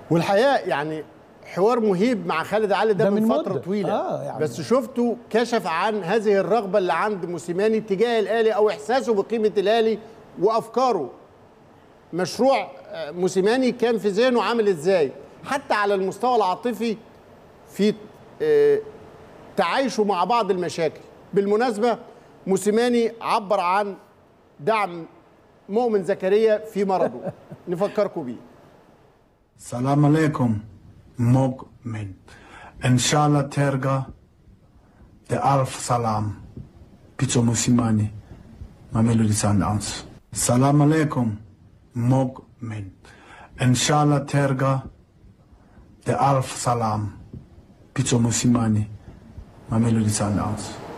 والحقيقه يعني حوار مهيب مع خالد علي ده, ده من, من فتره مدة. طويله آه، يعني. بس شفته كشف عن هذه الرغبه اللي عند موسيماني تجاه الاهلي او احساسه بقيمه الاهلي وافكاره مشروع آه، موسيماني كان في ذهنه عامل ازاي حتى على المستوى العاطفي في آه، تعايشه مع بعض المشاكل بالمناسبه موسيماني عبر عن دعم مؤمن زكريا في مرضه نفكركم بيه سلام عليكم مؤمن إن شاء الله ترجع بألف سلام بيتو موسيماني ماميلودي ساندانس سلام عليكم مؤمن إن شاء الله ترجع بألف سلام بيتو موسيماني ماميلودي ساندانس